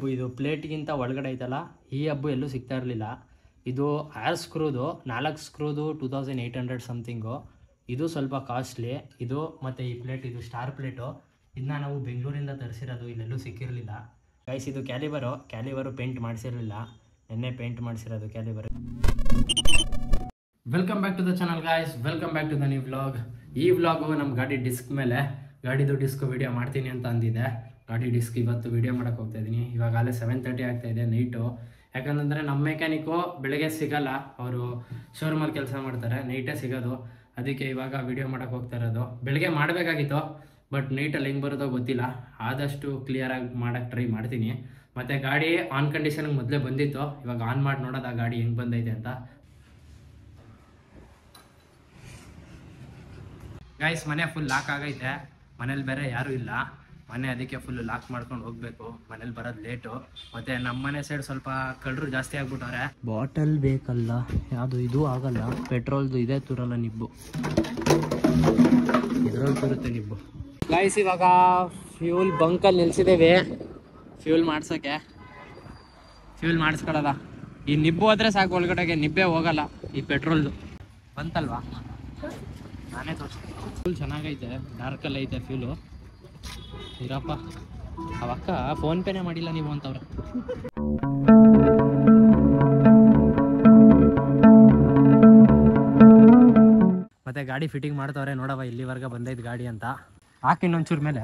ಹಬ್ಬು ಇದು ಪ್ಲೇಟ್ಗಿಂತ ಒಳಗಡೆ ಐತಲ್ಲ ಈ ಹಬ್ಬು ಎಲ್ಲೂ ಸಿಗ್ತಾ ಇರಲಿಲ್ಲ ಇದು ಆರ್ ಸ್ಕ್ರೂದು ನಾಲ್ಕು ಸ್ಕ್ರೂದು two thousand eight hundred something ಇದು ಸ್ವಲ್ಪ ಕಾಸ್ಟ್ಲಿ ಇದು ಮತ್ತು ಈ ಪ್ಲೇಟ್ ಇದು ಸ್ಟಾರ್ ಪ್ಲೇಟು ಇದನ್ನ ನಾವು ಬೆಂಗಳೂರಿಂದ ತರಿಸಿರೋದು ಇಲ್ಲೆಲ್ಲೂ ಸಿಕ್ಕಿರಲಿಲ್ಲ ಗೈಸ್ ಇದು ಕ್ಯಾಲಿಬರು ಕ್ಯಾಲಿಬರು ಪೇಂಟ್ ಮಾಡಿಸಿರಲಿಲ್ಲ ನಿನ್ನೆ ಪೇಂಟ್ ಮಾಡಿಸಿರೋದು calibre welcome back to the channel guys welcome back to the new vlog ಈ ವ್ಲಾಗು ನಮ್ಮ ಗಾಡಿ ಡಿಸ್ಕ್ ಮೇಲೆ ಗಾಡಿದು ಡಿಸ್ಕ್ ವಿಡಿಯೋ ಮಾಡ್ತೀನಿ ಅಂತ ಅಂದಿದ್ದೆ ಗಾಡಿ ಡಿಸ್ಕ್ ಇವತ್ತು ವಿಡಿಯೋ ಮಾಡೋಕೆ ಹೋಗ್ತಾ ಇದ್ದೀನಿ ಇವಾಗ ಅಲ್ಲೇ ಸೆವೆನ್ ತರ್ಟಿ ಆಗ್ತಾ ಇದೆ ನೈಟು ಯಾಕಂತಂದರೆ ನಮ್ಮ ಮೆಕ್ಯಾನಿಕ್ಕು ಬೆಳಗ್ಗೆ ಸಿಗಲ್ಲ ಅವರು ಶೋರೂಮಲ್ಲಿ ಕೆಲಸ ಮಾಡ್ತಾರೆ ನೈಟೇ ಸಿಗೋದು ಅದಕ್ಕೆ ಇವಾಗ ವಿಡಿಯೋ ಮಾಡೋಕೆ ಹೋಗ್ತಾ ಇರೋದು ಬೆಳಗ್ಗೆ ಮಾಡಬೇಕಾಗಿತ್ತು ಬಟ್ ನೈಟಲ್ಲಿ ಹೆಂಗೆ ಬರೋದೋ ಗೊತ್ತಿಲ್ಲ ಆದಷ್ಟು ಕ್ಲಿಯರಾಗಿ ಮಾಡೋಕ್ಕೆ ಟ್ರೈ ಮಾಡ್ತೀನಿ ಮತ್ತು ಗಾಡಿ ಆನ್ ಕಂಡೀಷನ್ಗೆ ಮೊದಲೇ ಬಂದಿತ್ತು ಇವಾಗ ಆನ್ ಮಾಡಿ ನೋಡೋದು ಆ ಗಾಡಿ ಹೆಂಗೆ ಬಂದೈತೆ ಅಂತ ಗೈಸ್ ಮನೆ ಫುಲ್ ಲಾಕ್ ಆಗೈತೆ ಮನೇಲಿ ಬೇರೆ ಯಾರೂ ಇಲ್ಲ ಮನೆ ಅದಕ್ಕೆ ಫುಲ್ ಲಾಕ್ ಮಾಡ್ಕೊಂಡು ಹೋಗ್ಬೇಕು ಮನೇಲಿ ಬರೋದು ಲೇಟು ಮತ್ತೆ ನಮ್ಮ ಮನೆ ಸೈಡ್ ಸ್ವಲ್ಪ ಕಳ್ಳರು ಜಾಸ್ತಿ ಆಗ್ಬಿಟ್ಟವ್ರೆ ಬಾಟಲ್ ಬೇಕಲ್ಲ ಯಾವುದು ಇದು ಆಗಲ್ಲ ಪೆಟ್ರೋಲ್ದು ಇದೇ ತುರಲ್ಲ ನಿಬ್ಬು ಇದ್ರಲ್ಲಿ ತುರುತ್ತೆ ನಿಬ್ಬು ಗೈಸ್ ಇವಾಗ ಫ್ಯೂಲ್ ಬಂಕಲ್ಲಿ ನಿಲ್ಸಿದ್ದೇವೆ ಫ್ಯೂಲ್ ಮಾಡ್ಸೋಕ್ಕೆ ಫ್ಯೂಲ್ ಮಾಡಿಸ್ಕೊಳಲ್ಲ ಈ ನಿಬ್ಬು ಹೋದ್ರೆ ಸಾಕು ಒಳಗಡೆಗೆ ನಿಬ್ಬೆ ಹೋಗಲ್ಲ ಈ ಪೆಟ್ರೋಲ್ದು ಬಂತಲ್ವಾ ನಾನೇ ತೋರಿಸ್ತೀನಿ ಫುಲ್ ಚೆನ್ನಾಗೈತೆ ಡಾರ್ಕಲ್ಲಿ ಐತೆ ಫ್ಯೂಲು ಇರಪ್ಪ ಅವಕ್ಕ ಫೋನ್ ಪೇನೇ ಮಾಡಿಲ್ಲ ನೀವು ಅಂತವ್ರೆ ಮತ್ತೆ ಗಾಡಿ ಫಿಟ್ಟಿಂಗ್ ಮಾಡ್ತವ್ರೆ ನೋಡವ ಇಲ್ಲಿವರೆಗೆ ಬಂದೈತೆ ಗಾಡಿ ಅಂತ ಹಾಕಿ ಇನ್ನೊಂಚೂರು ಮೇಲೆ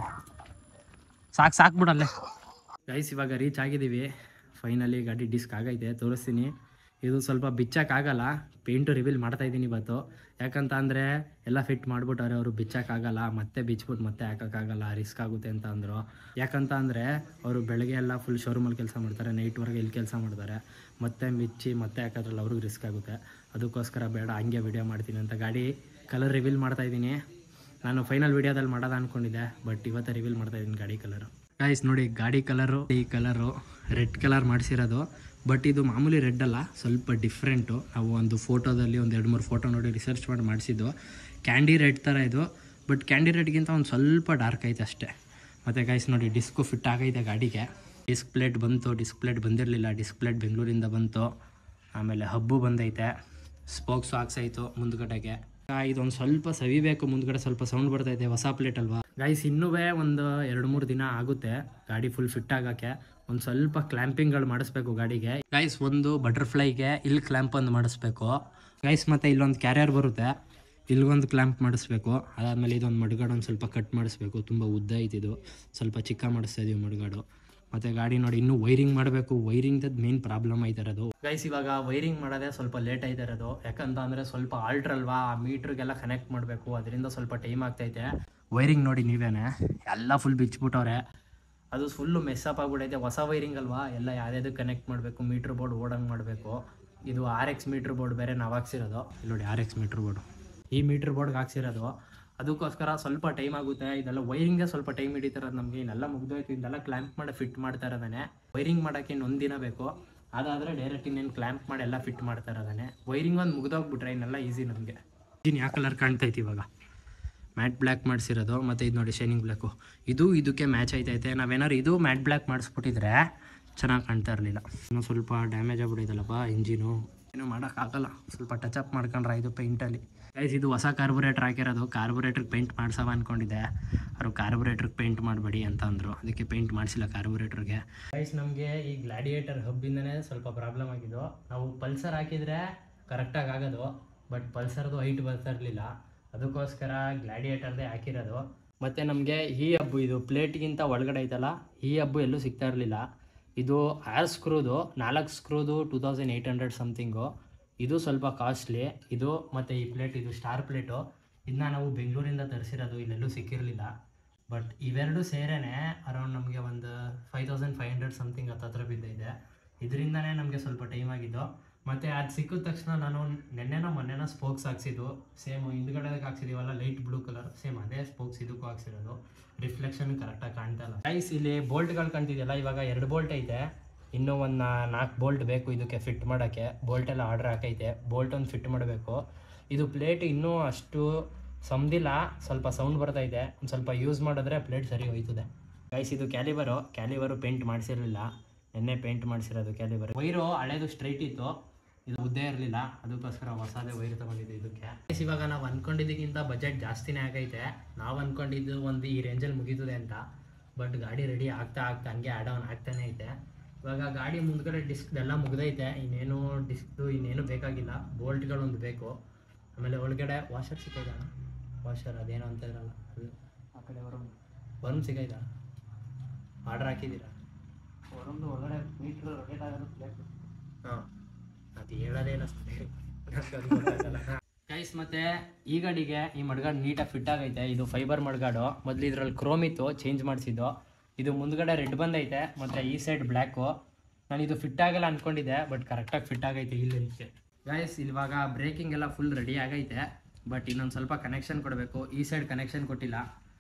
ಸಾಕು ಸಾಕು ಬಿಡಲ್ಲೇ ಗೈಸ್ ಇವಾಗ ರೀಚ್ ಆಗಿದ್ದೀವಿ ಫೈನಲಿ ಗಾಡಿ ಡಿಸ್ಕ್ ಆಗೈತೆ ತೋರಿಸ್ತೀನಿ ಇದು ಸ್ವಲ್ಪ ಬಿಚ್ಚಕ್ಕಾಗಲ್ಲ ಪೇಂಟು ರಿವೀಲ್ ಮಾಡ್ತಾ ಇದ್ದೀನಿ ಇವತ್ತು ಯಾಕಂತ ಅಂದರೆ ಎಲ್ಲ ಫಿಟ್ ಮಾಡಿಬಿಟ್ಟವ್ರೆ ಅವರು ಬಿಚ್ಚಕ್ಕಾಗಲ್ಲ ಮತ್ತೆ ಬಿಚ್ಬಿಟ್ಟು ಮತ್ತೆ ಹಾಕೋಕ್ಕಾಗಲ್ಲ ರಿಸ್ಕ್ ಆಗುತ್ತೆ ಅಂತ ಅಂದರು ಯಾಕಂತ ಅಂದರೆ ಅವರು ಬೆಳಗ್ಗೆ ಎಲ್ಲ ಫುಲ್ ಶೋರೂಮಲ್ಲಿ ಕೆಲಸ ಮಾಡ್ತಾರೆ ನೈಟ್ವರೆಗೆ ಇಲ್ಲಿ ಕೆಲಸ ಮಾಡ್ತಾರೆ ಮತ್ತೆ ಬಿಚ್ಚಿ ಮತ್ತೆ ಹಾಕೋದ್ರಲ್ಲಿ ಅವ್ರಿಗೆ ರಿಸ್ಕ್ ಆಗುತ್ತೆ ಅದಕ್ಕೋಸ್ಕರ ಬೇಡ ಹಂಗೆ ವಿಡಿಯೋ ಮಾಡ್ತೀನಿ ಅಂತ ಗಾಡಿ ಕಲರ್ ರಿವೀಲ್ ಮಾಡ್ತಾ ಇದ್ದೀನಿ ನಾನು ಫೈನಲ್ ವಿಡಿಯೋದಲ್ಲಿ ಮಾಡೋದು ಅಂದ್ಕೊಂಡಿದ್ದೆ ಬಟ್ ಇವತ್ತೇ ರಿವೀಲ್ ಮಾಡ್ತಾ ಇದ್ದೀನಿ ಗಾಡಿ ಕಲರು ಗಾಯ್ಸ್ ನೋಡಿ ಗಾಡಿ ಕಲರು ಈ ಕಲರು ರೆಡ್ ಕಲರ್ ಮಾಡಿಸಿರೋದು ಬಟ್ ಇದು ಮಾಮೂಲಿ ರೆಡ್ ಅಲ್ಲ ಸ್ವಲ್ಪ ಡಿಫ್ರೆಂಟು ನಾವು ಒಂದು ಫೋಟೋದಲ್ಲಿ ಒಂದು ಎರಡು ಮೂರು ಫೋಟೋ ನೋಡಿ ರಿಸರ್ಚ್ ಮಾಡಿ ಮಾಡಿಸಿದ್ದು ಕ್ಯಾಂಡಿ ರೆಡ್ ಥರ ಇದು ಬಟ್ ಕ್ಯಾಂಡಿ ರೆಡ್ಗಿಂತ ಒಂದು ಸ್ವಲ್ಪ ಡಾರ್ಕ್ ಐತೆ ಅಷ್ಟೇ ಮತ್ತು ಗೈಸ್ ನೋಡಿ ಡಿಸ್ಕು ಫಿಟ್ ಆಗೈತೆ ಗಾಡಿಗೆ ಡಿಸ್ಕ್ ಪ್ಲೇಟ್ ಬಂತು ಡಿಸ್ಕ್ ಪ್ಲೇಟ್ ಬಂದಿರಲಿಲ್ಲ ಡಿಸ್ಕ್ ಪ್ಲೇಟ್ ಬೆಂಗಳೂರಿಂದ ಬಂತು ಆಮೇಲೆ ಹಬ್ಬು ಬಂದೈತೆ ಸ್ಪೋಕ್ಸು ಹಾಕ್ಸಾಯ್ತು ಮುಂದ್ಗಡೆಗೆ ಇದೊಂದು ಸ್ವಲ್ಪ ಸವಿಬೇಕು ಮುಂದ್ಗಡೆ ಸ್ವಲ್ಪ ಸೌಂಡ್ ಬರ್ತೈತೆ ಹೊಸ ಪ್ಲೇಟ್ ಅಲ್ವಾ ಗೈಸ್ ಇನ್ನೂ ಒಂದು ಎರಡು ಮೂರು ದಿನ ಆಗುತ್ತೆ ಗಾಡಿ ಫುಲ್ ಫಿಟ್ ಆಗೋಕ್ಕೆ ಒಂದು ಸ್ವಲ್ಪ ಕ್ಲ್ಯಾಂಪಿಂಗ್ಗಳು ಮಾಡಿಸ್ಬೇಕು ಗಾಡಿಗೆ ಗೈಸ್ ಒಂದು ಬಟರ್ಫ್ಲೈಗೆ ಇಲ್ಲಿ ಕ್ಲ್ಯಾಂಪ್ ಒಂದು ಮಾಡಿಸ್ಬೇಕು ಗೈಸ್ ಮತ್ತು ಇಲ್ಲೊಂದು ಕ್ಯಾರಿಯರ್ ಬರುತ್ತೆ ಇಲ್ಲೊಂದು ಕ್ಲ್ಯಾಂಪ್ ಮಾಡಿಸ್ಬೇಕು ಅದಾದಮೇಲೆ ಇದೊಂದು ಮಡ್ಗಾಡು ಒಂದು ಸ್ವಲ್ಪ ಕಟ್ ಮಾಡಿಸ್ಬೇಕು ತುಂಬ ಉದ್ದ ಐತಿದು ಸ್ವಲ್ಪ ಚಿಕ್ಕ ಮಾಡಿಸ್ತಾ ಇದೀವಿ ಮಡ್ಗಾಡು ಮತ್ತು ಗಾಡಿ ನೋಡಿ ಇನ್ನೂ ವೈರಿಂಗ್ ಮಾಡಬೇಕು ವೈರಿಂಗ್ದದ್ದು ಮೇನ್ ಪ್ರಾಬ್ಲಮ್ ಐತೆ ಇರೋದು ಗೈಸ್ ಇವಾಗ ವೈರಿಂಗ್ ಮಾಡೋದೇ ಸ್ವಲ್ಪ ಲೇಟ್ ಐತೆ ಇರೋದು ಯಾಕಂತ ಅಂದರೆ ಸ್ವಲ್ಪ ಆಲ್ಟ್ರ್ ಅಲ್ವಾ ಆ ಮೀಟ್ರಿಗೆಲ್ಲ ಕನೆಕ್ಟ್ ಮಾಡಬೇಕು ಅದರಿಂದ ಸ್ವಲ್ಪ ಟೈಮ್ ಆಗ್ತೈತೆ ವೈರಿಂಗ್ ನೋಡಿ ನೀವೇನೆ ಎಲ್ಲ ಫುಲ್ ಬಿಚ್ಬಿಟ್ಟವ್ರೆ ಅದು ಫುಲ್ಲು ಮೆಸ್ಸಪ್ ಆಗ್ಬಿಟ್ಟೈತೆ ಹೊಸ ವೈರಿಂಗ್ ಅಲ್ವಾ ಎಲ್ಲ ಯಾವ್ಯಾವ್ದು ಕನೆಕ್ಟ್ ಮಾಡಬೇಕು ಮೀಟ್ರ್ ಬೋರ್ಡ್ ಓಡಂಗೆ ಮಾಡಬೇಕು ಇದು ಆರ್ ಎಕ್ಸ್ ಮೀಟ್ರ್ ಬೋರ್ಡ್ ಬೇರೆ ನಾವು ಹಾಕ್ಸಿರೋದು ಇಲ್ಲಿ ನೋಡಿ ಆರ್ ಎಕ್ಸ್ ಮೀಟ್ರ್ ಬೋರ್ಡು ಈ ಮೀಟ್ರ್ ಬೋರ್ಡ್ಗೆ ಹಾಕ್ಸಿರೋದು ಅದಕ್ಕೋಸ್ಕರ ಸ್ವಲ್ಪ ಟೈಮ್ ಆಗುತ್ತೆ ಇದೆಲ್ಲ ವೈರಿಂಗ್ಗೆ ಸ್ವಲ್ಪ ಟೈಮ್ ಹಿಡಿತಿರೋದು ನಮಗೆ ಇನ್ನೆಲ್ಲ ಮುಗ್ದೋಯ್ತು ಇದೆಲ್ಲ ಕ್ಲ್ಯಾಂಪ್ ಮಾಡಿ ಫಿಟ್ ಮಾಡ್ತಾ ಇರೋದಾನೆ ವೈರಿಂಗ್ ಮಾಡೋಕ್ಕೆ ಇನ್ನು ಒಂದು ದಿನ ಬೇಕು ಅದಾದರೆ ಡೈರೆಕ್ಟ್ ಇನ್ನೇನು ಕ್ಲ್ಯಾಂಪ್ ಮಾಡಿ ಎಲ್ಲ ಫಿಟ್ ಮಾಡ್ತಾ ಇರೋದಾನೆ ವೈರಿಂಗ್ ಒಂದು ಮುಗ್ದೋಗ್ಬಿಟ್ರೆ ಇನ್ನೆಲ್ಲ ಈಸಿ ನಮಗೆ ಇನ್ನು ಯಾವ ಕಲರ್ ಕಾಣ್ತೈತಿ ಇವಾಗ ಮ್ಯಾಟ್ ಬ್ಲ್ಯಾಕ್ ಮಾಡಿಸಿರೋದು ಮತ್ತು ಇದು ನೋಡಿ ಶೈನಿಂಗ್ ಬ್ಲ್ಯಾಕು ಇದು ಇದಕ್ಕೆ ಮ್ಯಾಚ್ ಆಯ್ತೈತೆ ನಾವೇನಾದ್ರು ಇದು ಮ್ಯಾಟ್ ಬ್ಲ್ಯಾಕ್ ಮಾಡಿಸ್ಬಿಟ್ಟಿದ್ರೆ ಚೆನ್ನಾಗಿ ಕಾಣ್ತಾ ಇರಲಿಲ್ಲ ಇನ್ನೂ ಸ್ವಲ್ಪ ಡ್ಯಾಮೇಜ್ ಆಗ್ಬಿಟ್ಟಿದಲ್ಲಪ್ಪ ಇಂಜಿನು ಏನು ಮಾಡೋಕ್ಕಾಗಲ್ಲ ಸ್ವಲ್ಪ ಟಚ್ ಅಪ್ ಮಾಡ್ಕೊಂಡ್ರೆ ಇದು ಪೇಂಟಲ್ಲಿ ಗೈಸ್ ಇದು ಹೊಸ ಕಾರ್ಬೊರೇಟ್ರ್ ಹಾಕಿರೋದು ಕಾರ್ಬೊರೇಟ್ರಿಗೆ ಪೇಂಟ್ ಮಾಡ್ಸವ ಅಂದ್ಕೊಂಡಿದ್ದೆ ಅವರು ಕಾರ್ಬೊರೇಟ್ರಿಗೆ ಪೇಂಟ್ ಮಾಡಬೇಡಿ ಅಂತ ಅಂದರು ಅದಕ್ಕೆ ಪೇಂಟ್ ಮಾಡಿಸಿಲ್ಲ ಕಾರ್ಬೊರೇಟ್ರಿಗೆ ಗೈಸ್ ನಮಗೆ ಈ ಗ್ಲಾಡಿಯೇಟರ್ ಹಬ್ಬಿಂದನೇ ಸ್ವಲ್ಪ ಪ್ರಾಬ್ಲಮ್ ಆಗಿದ್ದು ನಾವು ಪಲ್ಸರ್ ಹಾಕಿದರೆ ಕರೆಕ್ಟಾಗಿ ಆಗೋದು ಬಟ್ ಪಲ್ಸರ್ದು ಹೈಟ್ ಬರ್ತಾ ಇರಲಿಲ್ಲ ಅದಕ್ಕೋಸ್ಕರ ಗ್ಲಾಡಿಯೇಟರ್ದೇ ಹಾಕಿರೋದು ಮತ್ತು ನಮಗೆ ಈ ಹಬ್ಬು ಇದು ಪ್ಲೇಟ್ಗಿಂತ ಒಳಗಡೆ ಐತಲ್ಲ ಈ ಹಬ್ಬು ಎಲ್ಲೂ ಸಿಗ್ತಾ ಇರಲಿಲ್ಲ ಇದು ಆರ್ ಸ್ಕ್ರೂದು ನಾಲ್ಕು ಸ್ಕ್ರೂದು two thousand eight hundred something ಇದು ಸ್ವಲ್ಪ ಕಾಸ್ಟ್ಲಿ ಇದು ಮತ್ತು ಈ ಪ್ಲೇಟ್ ಇದು ಸ್ಟಾರ್ ಪ್ಲೇಟು ಇದನ್ನ ನಾವು ಬೆಂಗಳೂರಿಂದ ತರಿಸಿರೋದು ಇಲ್ಲೆಲ್ಲೂ ಸಿಕ್ಕಿರಲಿಲ್ಲ ಬಟ್ ಇವೆರಡು ಸೇರೇನೆ ಅರೌಂಡ್ ನಮಗೆ ಒಂದು five thousand five hundred something ಹತ್ತತ್ರ ಬಿದ್ದಿದೆ ಇದರಿಂದನೇ ನಮಗೆ ಸ್ವಲ್ಪ ಟೈಮ್ ಆಗಿದ್ದು ಮತ್ತು ಅದು ಸಿಕ್ಕಿದ ತಕ್ಷಣ ನಾನು ನೆನ್ನೆನೋ ಮೊನ್ನೆನೋ ಸ್ಪೋಕ್ಸ್ ಹಾಕ್ಸಿದ್ದು ಸೇಮ್ ಹಿಂದ್ಗಡೆಗೆ ಹಾಕ್ಸಿದೀವಲ್ಲ ಲೈಟ್ ಬ್ಲೂ ಕಲರ್ ಸೇಮ್ ಅದೇ ಸ್ಪೋಕ್ಸ್ ಇದಕ್ಕೂ ಹಾಕ್ಸಿರೋದು ರಿಫ್ಲೆಕ್ಷನ್ ಕರೆಕ್ಟಾಗಿ ಕಾಣ್ತಾ ಇಲ್ಲ ಗೈಸ್ ಇಲ್ಲಿ ಬೋಲ್ಟ್ಗಳು ಕಾಣ್ತಿದೆಯಲ್ಲ ಇವಾಗ ಎರಡು ಬೋಲ್ಟ್ ಐತೆ ಇನ್ನೂ ಒಂದು ನಾಲ್ಕು ಬೋಲ್ಟ್ ಬೇಕು ಇದಕ್ಕೆ ಫಿಟ್ ಮಾಡೋಕ್ಕೆ ಬೋಲ್ಟ್ ಎಲ್ಲ ಆರ್ಡ್ರ್ ಹಾಕೈತೆ ಬೋಲ್ಟ್ ಒಂದು ಫಿಟ್ ಮಾಡಬೇಕು ಇದು ಪ್ಲೇಟ್ ಇನ್ನೂ ಅಷ್ಟು ಸಮದಿಲ್ಲ ಸ್ವಲ್ಪ ಸೌಂಡ್ ಬರ್ತೈತೆ ಒಂದು ಸ್ವಲ್ಪ ಯೂಸ್ ಮಾಡಿದ್ರೆ ಪ್ಲೇಟ್ ಸರಿ ಹೋಯ್ತದೆ ಗೈಸ್ ಇದು ಕ್ಯಾಲಿಬರು ಕ್ಯಾಲಿಬರು ಪೇಂಟ್ ಮಾಡಿಸಿರಲಿಲ್ಲ ಎಣ್ಣೆ ಪೇಂಟ್ ಮಾಡಿಸಿರೋದು ಕ್ಯಾಲಿಬರ್ ವೈರು ಹಳೇದು ಸ್ಟ್ರೈಟ್ ಇತ್ತು ಇದು ಉದ್ದೇ ಇರಲಿಲ್ಲ ಅದಕ್ಕೋಸ್ಕರ ಹೊಸದೇ ವೈರ್ ತಗೊಂಡಿದ್ದು ಇದಕ್ಕೆ Guys, ಇವಾಗ ನಾವು ಅನ್ಕೊಂಡಿದ್ದಕ್ಕಿಂತ ಬಜೆಟ್ ಜಾಸ್ತಿನೇ ಆಗೈತೆ ನಾವು ಅನ್ಕೊಂಡಿದ್ದು ಒಂದು ಈ ರೇಂಜಲ್ಲಿ ಮುಗೀತದೆ ಅಂತ ಬಟ್ ಗಾಡಿ ರೆಡಿ ಆಗ್ತಾ ಆಗ್ತಾ ಹಂಗೆ ಆಡ್ ಆನ್ ಆಗ್ತಾನೆ ಐತೆ ಇವಾಗ ಗಾಡಿ ಮುಂದ್ಗಡೆ ಡಿಸ್ಕ್ ಎಲ್ಲ ಮುಗ್ದೈತೆ ಇನ್ನೇನು ಡಿಸ್ಕ್ದು ಇನ್ನೇನು ಬೇಕಾಗಿಲ್ಲ ಬೋಲ್ಟ್ಗಳೊಂದು ಬೇಕು ಆಮೇಲೆ ಒಳಗಡೆ ವಾಷರ್ ಸಿಕ್ಕೈತ ವಾಷರ್ ಅದೇನೋ ಅಂತ ಇರಲ್ಲ ಅದು ಆ ಕಡೆ ವರುಣ್ ವರುಣ್ ಸಿಕ್ಕೈತ ಆರ್ಡರ್ ಹಾಕಿದ್ದೀರಾ ವರುಣ್ದು ಒಳಗಡೆ ಮೀಟ್ರ್ ರೊಟೇಟ್ ಆಗೋದು ಪ್ಲೇಟ್ ಹಾಂ ಅದು ಹೇಳೋದೇ ಇಲ್ಲ ಗೈಸ್ ಮತ್ತೆ ಈ ಗಾಡಿಗೆ ಈ ಮಡ್ಗಾಡ್ ನೀಟಾಗಿ ಫಿಟ್ ಆಗೈತೆ ಇದು ಫೈಬರ್ ಮಡ್ಗಾಡು ಮೊದಲು ಇದ್ರಲ್ಲಿ ಕ್ರೋಮ್ ಇತ್ತು ಚೇಂಜ್ ಮಾಡಿಸಿದ್ದು ಇದು ಮುಂದ್ಗಡೆ ರೆಡ್ ಬಂದೈತೆ ಮತ್ತೆ ಈ ಸೈಡ್ ಬ್ಲ್ಯಾಕು ನಾನು ಇದು ಫಿಟ್ ಆಗಲ್ಲ ಅನ್ಕೊಂಡಿದ್ದೆ ಬಟ್ ಕರೆಕ್ಟಾಗಿ ಫಿಟ್ ಆಗೈತೆ ಇಲ್ಲಿ ಗೈಸ್ ಇವಾಗ ಬ್ರೇಕಿಂಗ್ ಎಲ್ಲ ಫುಲ್ ರೆಡಿ ಆಗೈತೆ ಬಟ್ ಇನ್ನೊಂದು ಸ್ವಲ್ಪ ಕನೆಕ್ಷನ್ ಕೊಡಬೇಕು ಈ ಸೈಡ್ ಕನೆಕ್ಷನ್ ಕೊಟ್ಟಿಲ್ಲ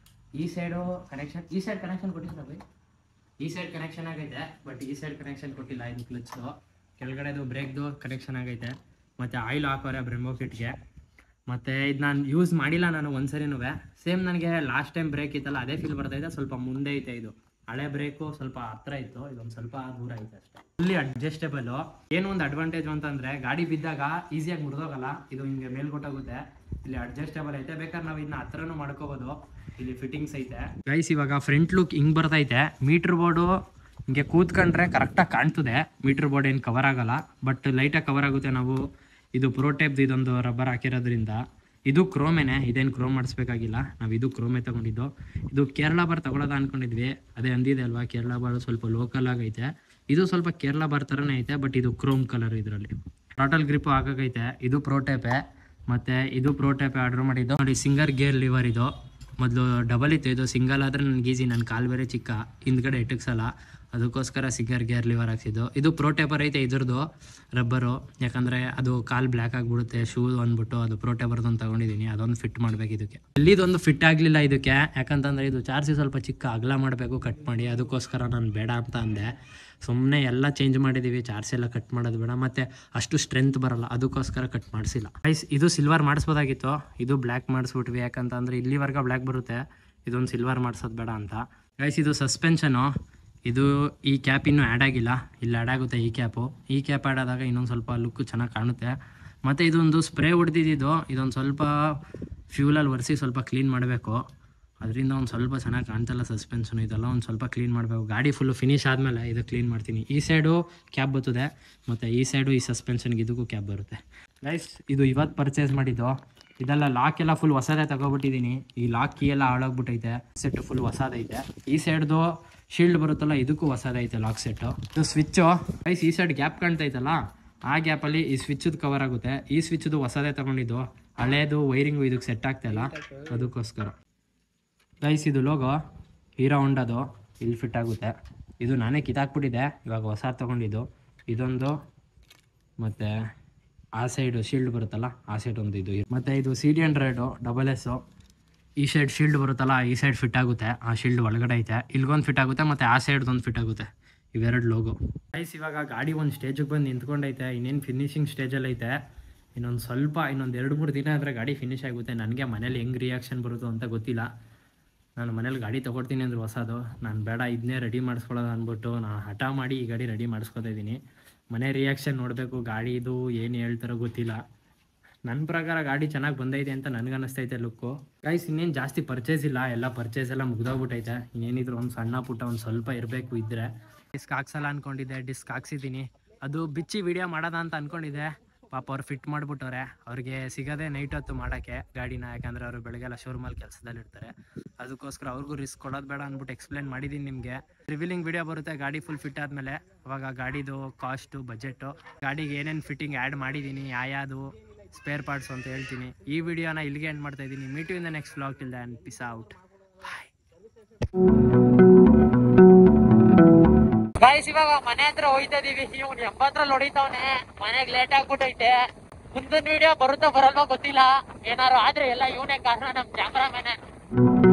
ಈ ಸೈಡು ಕನೆಕ್ಷನ್ ಈ ಸೈಡ್ ಕನೆಕ್ಷನ್ ಕೊಟ್ಟಿಲ್ಲ ಬೈ ಈ ಸೈಡ್ ಕನೆಕ್ಷನ್ ಆಗೈತೆ ಬಟ್ ಈ ಸೈಡ್ ಕನೆಕ್ಷನ್ ಕೊಟ್ಟಿಲ್ಲ ಇದು ಕ್ಲಚ್ದು ಕೆಳಗಡೆದು ಬ್ರೇಕ್ದು ಕನೆಕ್ಷನ್ ಆಗೈತೆ ಮತ್ತು ಆಯಿಲ್ ಹಾಕೋರೆ ಬ್ರೆಂಬೋ ಕಿಟ್ಗೆ ಮತ್ತು ಇದು ನಾನು ಯೂಸ್ ಮಾಡಿಲ್ಲ ನಾನು ಒಂದ್ಸರಿನೂ ಸೇಮ್ ನನಗೆ ಲಾಸ್ಟ್ ಟೈಮ್ ಬ್ರೇಕ್ ಇತ್ತಲ್ಲ ಅದೇ ಫೀಲ್ ಬರ್ತೈತೆ ಸ್ವಲ್ಪ ಮುಂದೆ ಐತೆ ಇದು ಹಳೆ ಬ್ರೇಕು ಸ್ವಲ್ಪ ಹತ್ರ ಇತ್ತು ಇದೊಂದು ಸ್ವಲ್ಪ ದೂರ ಐತೆ ಅಷ್ಟೇ ಫುಲ್ಲಿ ಅಡ್ಜಸ್ಟೇಬಲ್ ಏನು ಒಂದು ಅಡ್ವಾಂಟೇಜ್ ಅಂತಂದ್ರೆ ಗಾಡಿ ಬಿದ್ದಾಗ ಈಸಿಯಾಗಿ ಮುರಿದೋಗಲ್ಲ ಇದು ಹಿಂಗೆ ಮೇಲ್ಗೊಟ್ಟಾಗುತ್ತೆ ಇಲ್ಲಿ ಅಡ್ಜಸ್ಟೇಬಲ್ ಐತೆ ಬೇಕಾದ್ರೆ ನಾವು ಇದನ್ನ ಹತ್ರನೂ ಮಾಡ್ಕೋಬೋದು ಇಲ್ಲಿ ಫಿಟ್ಟಿಂಗ್ಸ್ ಐತೆ ಗೈಸ್ ಇವಾಗ ಫ್ರಂಟ್ ಲುಕ್ ಹಿಂಗ್ ಬರ್ತೈತೆ ಮೀಟರ್ ಬೋರ್ಡು ಹಿಂಗೆ ಕೂತ್ಕೊಂಡ್ರೆ ಕರೆಕ್ಟಾಗಿ ಕಾಣ್ತದೆ ಮೀಟರ್ ಬೋರ್ಡ್ ಏನು ಕವರ್ ಆಗಲ್ಲ ಬಟ್ ಲೈಟಾಗಿ ಕವರ್ ಆಗುತ್ತೆ ನಾವು ಇದು ಪ್ರೋಟೇಪ್ದು ಇದೊಂದು ರಬ್ಬರ್ ಹಾಕಿರೋದ್ರಿಂದ ಇದು ಕ್ರೋಮೇನೆ ಇದೇನು ಕ್ರೋಮ್ ಮಾಡಿಸ್ಬೇಕಾಗಿಲ್ಲ ನಾವು ಇದು ಕ್ರೋಮೇ ತಗೊಂಡಿದ್ದು ಇದು ಕೇರಳ ಬಾರ್ ತಗೊಳ್ಳೋದ ಅನ್ಕೊಂಡಿದ್ವಿ ಅದೇ ಅಂದಿದೆ ಅಲ್ವಾ ಕೇರಳ ಬಾರ್ ಸ್ವಲ್ಪ ಲೋಕಲ್ ಆಗೈತೆ ಇದು ಸ್ವಲ್ಪ ಕೇರಳ ಬಾರ್ ಥರನೇ ಐತೆ ಬಟ್ ಇದು ಕ್ರೋಮ್ ಕಲರ್ ಇದರಲ್ಲಿ ಟೋಟಲ್ ಗ್ರಿಪ್ ಹಾಕೈತೆ ಇದು ಪ್ರೋಟೇಪೆ ಮತ್ತೆ ಇದು ಪ್ರೋಟೇಪೆ ಆರ್ಡರ್ ಮಾಡಿದ್ದು ನೋಡಿ ಸಿಂಗರ್ ಗೇರ್ ಲಿವರ್ ಇದು ಮೊದಲು ಡಬಲ್ ಇತ್ತು ಇದು ಸಿಂಗಲ್ ಆದರೆ ನನಗೆ ಈಸಿ ನನ್ನ ಕಾಲು ಬೇರೆ ಚಿಕ್ಕ ಹಿಂದ್ಗಡೆ ಎಟಕ್ಸಲ್ಲ ಅದಕ್ಕೋಸ್ಕರ ಸಿಂಗರ್ ಗೇರ್ ಲಿವರ್ ಹಾಕ್ಸಿದ್ದು ಇದು ಪ್ರೋಟೇಪರ್ ಐತೆ ಇದ್ರದ್ದು ರಬ್ಬರು ಯಾಕಂದರೆ ಅದು ಕಾಲು ಬ್ಲ್ಯಾಕ್ ಆಗಿಬಿಡುತ್ತೆ ಶೂ ಅಂದ್ಬಿಟ್ಟು ಅದು ಪ್ರೋಟೇಪರ್ದೊಂದು ತಗೊಂಡಿದ್ದೀನಿ ಅದೊಂದು ಫಿಟ್ ಮಾಡಬೇಕು ಇದಕ್ಕೆ ಇಲ್ಲಿದೊಂದು ಫಿಟ್ ಆಗಲಿಲ್ಲ ಇದಕ್ಕೆ ಯಾಕಂತಂದರೆ ಇದು ಚಾರ್ಜಿ ಸ್ವಲ್ಪ ಚಿಕ್ಕ ಅಗಲ ಮಾಡಬೇಕು ಕಟ್ ಮಾಡಿ ಅದಕ್ಕೋಸ್ಕರ ನಾನು ಬೇಡ ಅಂತ ಅಂದೆ ಸುಮ್ಮನೆ ಎಲ್ಲ ಚೇಂಜ್ ಮಾಡಿದ್ದೀವಿ ಚಾರ್ಜ್ ಎಲ್ಲ ಕಟ್ ಮಾಡೋದು ಬೇಡ ಮತ್ತು ಅಷ್ಟು ಸ್ಟ್ರೆಂತ್ ಬರಲ್ಲ ಅದಕ್ಕೋಸ್ಕರ ಕಟ್ ಮಾಡಿಸಿಲ್ಲ ಗೈಸ್ ಇದು ಸಿಲ್ವರ್ ಮಾಡಿಸ್ಬೋದಾಗಿತ್ತು ಇದು ಬ್ಲ್ಯಾಕ್ ಮಾಡಿಸ್ಬಿಟ್ವಿ ಯಾಕಂತಂದರೆ ಇಲ್ಲಿವರೆಗೆ ಬ್ಲ್ಯಾಕ್ ಬರುತ್ತೆ ಇದೊಂದು ಸಿಲ್ವರ್ ಮಾಡಿಸೋದು ಬೇಡ ಅಂತ ಗೈಸ್ ಇದು ಸಸ್ಪೆನ್ಷನು ಇದು ಈ ಕ್ಯಾಪ್ ಇನ್ನೂ ಆ್ಯಡ್ ಆಗಿಲ್ಲ ಇಲ್ಲಿ ಆ್ಯಡ್ ಆಗುತ್ತೆ ಈ ಕ್ಯಾಪು ಈ ಕ್ಯಾಪ್ ಆ್ಯಡ್ ಆದಾಗ ಇನ್ನೊಂದು ಸ್ವಲ್ಪ ಲುಕ್ ಚೆನ್ನಾಗಿ ಕಾಣುತ್ತೆ ಮತ್ತು ಇದೊಂದು ಸ್ಪ್ರೇ ಹೊಡೆದಿದ್ದು ಇದೊಂದು ಸ್ವಲ್ಪ ಫ್ಯೂಲಲ್ಲಿ ಒರೆಸಿ ಸ್ವಲ್ಪ ಕ್ಲೀನ್ ಮಾಡಬೇಕು ಅದರಿಂದ ಒಂದು ಸ್ವಲ್ಪ ಚೆನ್ನಾಗಿ ಕಾಣ್ತಲ್ಲ ಸಸ್ಪೆನ್ಷನ್ ಇದೆಲ್ಲ ಒಂದು ಸ್ವಲ್ಪ ಕ್ಲೀನ್ ಮಾಡಬೇಕು ಗಾಡಿ ಫುಲ್ಲು ಫಿನಿಶ್ ಆದಮೇಲೆ ಇದು ಕ್ಲೀನ್ ಮಾಡ್ತೀನಿ ಈ ಸೈಡು ಕ್ಯಾಬ್ ಬರ್ತದೆ ಮತ್ತು ಈ ಸೈಡು ಈ ಸಸ್ಪೆನ್ಷನ್ಗೆ ಇದಕ್ಕೂ ಕ್ಯಾಬ್ ಬರುತ್ತೆ ಗೈಸ್ ಇದು ಇವತ್ತು ಪರ್ಚೇಸ್ ಮಾಡಿದ್ದು ಇದೆಲ್ಲ ಲಾಕ್ ಎಲ್ಲ ಫುಲ್ ಹೊಸದೇ ತಗೊಬಿಟ್ಟಿದ್ದೀನಿ ಈ ಲಾಕ್ ಕೀ ಎಲ್ಲ ಹಾಳಾಗ್ಬಿಟ್ಟೈತೆ ಸೆಟ್ ಫುಲ್ ಹೊಸದೈತೆ ಈ ಸೈಡ್ದು ಶೀಲ್ಡ್ ಬರುತ್ತಲ್ಲ ಇದಕ್ಕೂ ಹೊಸದೈತೆ ಲಾಕ್ ಸೆಟ್ಟು ಇದು ಸ್ವಿಚ್ಚು ಗೈಸ್ ಈ ಸೈಡ್ ಗ್ಯಾಪ್ ಕಾಣ್ತೈತಲ್ಲ ಆ ಗ್ಯಾಪಲ್ಲಿ ಈ ಸ್ವಿಚ್ಚದು ಕವರ್ ಆಗುತ್ತೆ ಈ ಸ್ವಿಚ್ದು ಹೊಸದೇ ತಗೊಂಡಿದ್ದು ಹಳೇದು ವೈರಿಂಗು ಇದಕ್ಕೆ ಸೆಟ್ ಆಗ್ತಾಯಿಲ್ಲ ಅದಕ್ಕೋಸ್ಕರ ಗೈಸ್ ಇದು ಲೋಗೋ ಹೀರೋ ಹೊಂಡದು ಇಲ್ಲಿ ಫಿಟ್ ಆಗುತ್ತೆ ಇದು ನಾನೇ ಕಿತ್ತಾಕ್ಬಿಟ್ಟಿದ್ದೆ ಇವಾಗ ಹೊಸ ತೊಗೊಂಡಿದ್ದು ಇದೊಂದು ಮತ್ತು ಆ ಸೈಡು ಶೀಲ್ಡ್ ಬರುತ್ತಲ್ಲ ಆ ಸೈಡ್ ಒಂದು ಇದು ಮತ್ತು ಇದು C D hundred double S ಈ ಸೈಡ್ ಶೀಲ್ಡ್ ಬರುತ್ತಲ್ಲ ಈ ಸೈಡ್ ಫಿಟ್ ಆಗುತ್ತೆ ಆ ಶೀಲ್ಡ್ ಒಳಗಡೆ ಐತೆ ಇಲ್ಗೊಂದು ಫಿಟ್ ಆಗುತ್ತೆ ಮತ್ತು ಆ ಸೈಡ್ದೊಂದು ಫಿಟ್ ಆಗುತ್ತೆ ಇವೆರಡು ಲೋಗೋ ಗೈಸ್ ಇವಾಗ ಗಾಡಿ ಒಂದು ಸ್ಟೇಜಿಗೆ ಬಂದು ನಿಂತ್ಕೊಂಡೈತೆ ಇನ್ನೇನು ಫಿನಿಶಿಂಗ್ ಸ್ಟೇಜಲ್ಲಿ ಐತೆ ಇನ್ನೊಂದು ಸ್ವಲ್ಪ ಇನ್ನೊಂದು ಎರಡು ಮೂರು ದಿನ ಆದರೆ ಗಾಡಿ ಫಿನಿಶ್ ಆಗುತ್ತೆ ನನಗೆ ಮನೇಲಿ ಹೆಂಗೆ ರಿಯಾಕ್ಷನ್ ಬರುತ್ತೋ ಅಂತ ಗೊತ್ತಿಲ್ಲ ನಾನು ಮನೇಲಿ ಗಾಡಿ ತೊಗೊಳ್ತೀನಿ ಅಂದ್ರೆ ಹೊಸದು ನಾನು ಬೇಡ ಇದನ್ನೇ ರೆಡಿ ಮಾಡಿಸ್ಕೊಳ್ಳೋದು ಅಂದ್ಬಿಟ್ಟು ನಾನು ಹಠ ಮಾಡಿ ಈ ಗಾಡಿ ರೆಡಿ ಮಾಡಿಸ್ಕೊತಾ ಇದ್ದೀನಿ ಮನೆ ರಿಯಾಕ್ಷನ್ ನೋಡಬೇಕು ಗಾಡಿದು ಏನು ಹೇಳ್ತಾರೋ ಗೊತ್ತಿಲ್ಲ ನನ್ನ ಪ್ರಕಾರ ಗಾಡಿ ಚೆನ್ನಾಗಿ ಬಂದೈತೆ ಅಂತ ನನಗೆ ಅನ್ನಿಸ್ತೈತೆ ಲುಕ್ಕು ಗೈಸ್ ಇನ್ನೇನು ಜಾಸ್ತಿ ಪರ್ಚೇಸ್ ಇಲ್ಲ ಎಲ್ಲ ಪರ್ಚೇಸ್ ಎಲ್ಲ ಮುಗ್ದೋಗ್ಬಿಟ್ಟೈತೆ ಇನ್ನೇನಿದ್ರು ಒಂದು ಸಣ್ಣ ಪುಟ್ಟ ಒಂದು ಸ್ವಲ್ಪ ಇರಬೇಕು ಇದ್ದರೆ ಡಿಸ್ಕ್ ಹಾಕ್ಸಲ್ಲ ಅಂದ್ಕೊಂಡಿದ್ದೆ ಡಿಸ್ಕ್ ಹಾಕ್ಸಿದ್ದೀನಿ ಅದು ಬಿಚ್ಚಿ ವಿಡಿಯೋ ಮಾಡೋದ ಅಂತ ಅಂದ್ಕೊಂಡಿದ್ದೆ ಪಾಪ ಅವ್ರು ಫಿಟ್ ಮಾಡಿಬಿಟ್ಟವ್ರೆ ಅವ್ರಿಗೆ ಸಿಗೋದೇ ನೈಟ್ ಹೊತ್ತು ಮಾಡೋಕ್ಕೆ ಗಾಡಿನ ಯಾಕಂದರೆ ಅವರು ಬೆಳಗ್ಗೆಲ್ಲ ಶೋರೂಮಲ್ಲಿ ಕೆಲಸದಲ್ಲಿ ಇರ್ತಾರೆ ಅದಕ್ಕೋಸ್ಕರ ಅವ್ರಿಗೂ ರಿಸ್ಕ್ ಕೊಡೋದು ಬೇಡ ಅಂದ್ಬಿಟ್ಟು ಎಕ್ಸ್ಪ್ಲೇನ್ ಮಾಡಿದ್ದೀನಿ ನಿಮಗೆ ರಿವೀಲಿಂಗ್ ವಿಡಿಯೋ ಬರುತ್ತೆ ಗಾಡಿ ಫುಲ್ ಫಿಟ್ ಆದಮೇಲೆ ಅವಾಗ ಗಾಡಿದು ಕಾಸ್ಟು ಬಜೆಟು ಗಾಡಿಗೆ ಏನೇನು ಫಿಟ್ಟಿಂಗ್ ಆ್ಯಡ್ ಮಾಡಿದ್ದೀನಿ ಯಾವುದು ಸ್ಪೇರ್ ಪಾರ್ಟ್ಸ್ ಅಂತ ಹೇಳ್ತೀನಿ ಈ ವಿಡಿಯೋನ ಇಲ್ಲಿಗೆ ಎಂಡ್ ಮಾಡ್ತಾ ಇದ್ದೀನಿ meet in the next vlog till then peace out guys ಇವಾಗ ಮನೆ ಹತ್ರ ಹೋಯ್ತಾ ಇದೀವಿ ಇವ್ನು ಎಂಬತ್ತರಲ್ಲಿ ಹೊಡಿತಾವನೆ ಮನೆಗೆ ಲೇಟ್ ಆಗ್ಬಿಟ್ಟೈತೆ ಮುಂದಿನ ವಿಡಿಯೋ ಬರುತ್ತೋ ಬರಲ್ವೋ ಗೊತ್ತಿಲ್ಲ ಏನಾರು ಆದ್ರೆ ಎಲ್ಲ ಇವನೇ ಕಾರಣ ನಮ್ ಕ್ಯಾಮ್ರಾಮನೆ